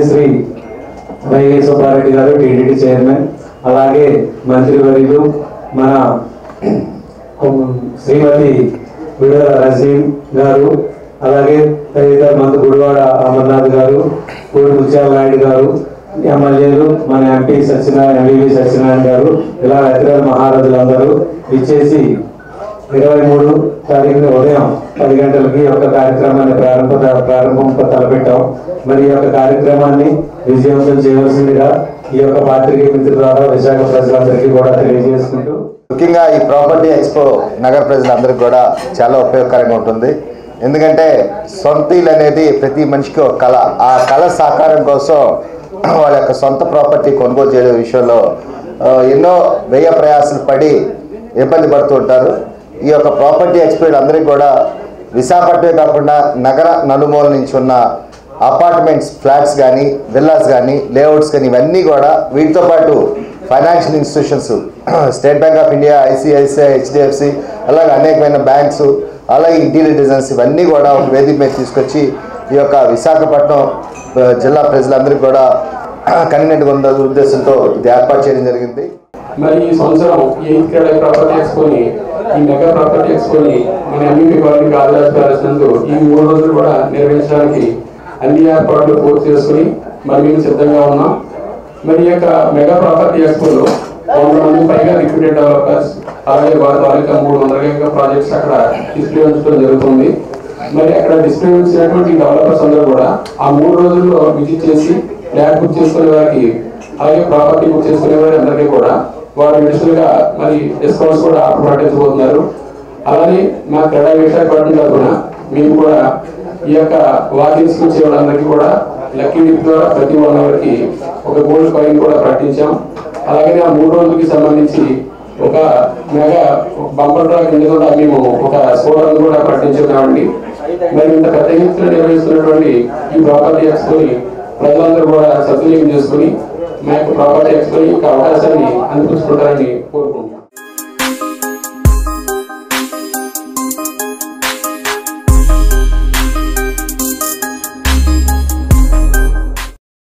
Shri YV Subbareddy గారు TDD chairman అలాగే మంత్రివర్యులు మన శ్రీమతి విడుదల రజీం గారు అలాగే తదితర మంత్రి గుడివాడ అమర్నాథ్ గారు పూడి ముత్యాల నాయుడు గారు ఎమ్మెల్యేలు మన ఎంపీ సత్యనారాయణ ఎంవివి సత్యనారాయణ గారు ఇలా ఇతర మహారాజులందరూ ఇచ్చేసి ఇరవై మూడు తారీఖున ఉదయం పది గంటలకి ఈ యొక్క కార్యక్రమాన్ని ప్రారంభ ప్రారంభం తలపెట్టాం మరి ఈ యొక్క కార్యక్రమాన్ని విజయవంతం చేయవలసిందిగా ఈ యొక్క పాత్రికే మిత్రుల ద్వారా విశాఖ ప్రజలందరికీ కూడా తెలియజేసుకుంటూ ముఖ్యంగా ఈ ప్రాపర్టీ ఎక్స్పో నగర ప్రజలందరికీ కూడా చాలా ఉపయోగకరంగా ఉంటుంది ఎందుకంటే సొంత ఇల్లు అనేది ప్రతి మనిషికి ఒక కళ ఆ కళ సాకారం కోసం వాళ్ళ యొక్క సొంత ప్రాపర్టీ కొనుగోలు చేయడం విషయంలో ఆ, ఎన్నో వ్యయ ప్రయాసాలు పడి ఇబ్బంది పడుతూ ఉంటారు ఈ యొక్క ప్రాపర్టీ ఎక్స్పో అందరికీ కూడా విశాఖపట్నమే కాకుండా నగర నలుమూల నుంచి ఉన్న అపార్ట్మెంట్స్ ఫ్లాట్స్ కానీ విల్లాస్ కానీ లేఅవుట్స్ కానీ ఇవన్నీ కూడా వీటితో పాటు financial institutions state bank of India ICICI HDFC అలాగే అనేకమైన బ్యాంక్స్ అలాగే ఇంటీరియర్ డిజైన్స్ ఇవన్నీ కూడా ఒక వేదిక మీద తీసుకొచ్చి ఈ యొక్క విశాఖపట్నం ఆ, జిల్లా ప్రజలందరికీ కూడా కన్వీనెంట్గా ఉన్న ఉద్దేశంతో ఇది ఏర్పాటు చేయడం జరిగింది మరి ఈ సంవత్సరం ఎయిత్ క్రేడ్ ప్రాపర్టీ ఎక్స్పోని ఈ మెగా ప్రాపర్టీ ఎక్స్పోని మన ఎంఈపీ కాలనీ ఆదిరాజ్ ప్యాలెస్ నందు ఈ మూడు రోజులు కూడా నిర్వహించడానికి అన్ని ఏర్పాట్లు పూర్తి చేసుకుని మరి మేము సిద్ధంగా ఉన్నాం మరి ఈ యొక్క మెగా ప్రాపర్టీ ఎక్స్పోలో వంద మంది పైగా రిక్రూటెడ్ డెవలపర్స్ అలాగే వారి తాలూకా మూడు వందల ప్రాజెక్ట్స్ అక్కడ డిస్ప్లే ఉంచడం జరుగుతుంది మరి అక్కడ డిస్ప్లే ఉంచినటువంటి డెవలపర్స్ అందరూ కూడా ఆ మూడు రోజుల్లో విజిట్ చేసి ఫ్లాట్ బుక్ చేసుకునే వారికి అలాగే ప్రాపర్టీ బుక్ చేసుకునే వారి అందరికీ కూడా వారు అడిషనల్ గా మరి డిస్కౌంట్స్ కూడా ప్రకటించబోతున్నారు అలానే మా క్రీడా విశాఖపట్నం తరఫున మేము కూడా ఈ యొక్క వాకింగ్స్ వచ్చే వాళ్ళందరికీ కూడా లక్కీ డిప్ ద్వారా ప్రతి వన్ అవర్ ఒక గోల్డ్ కాయిన్ కూడా ప్రకటించాం అలాగే ఆ మూడు రోజులకి సంబంధించి ఒక మెగా బంపర్ డ్రా కింద కూడా మేము ఒక సోదరుని కూడా ప్రకటించున్నామండి మరి ఇంత పెద్ద ఎత్తున నిర్వహిస్తున్నటువంటి ఈ ప్రాపర్టీ ఎక్స్పోని ప్రజలందరూ కూడా సద్వినియోగం చేసుకుని మా యొక్క ప్రాపర్టీ ఎక్స్పో యొక్క అవకాశాన్ని అందిపుచ్చుకుంటారని కోరుకుంటున్నాం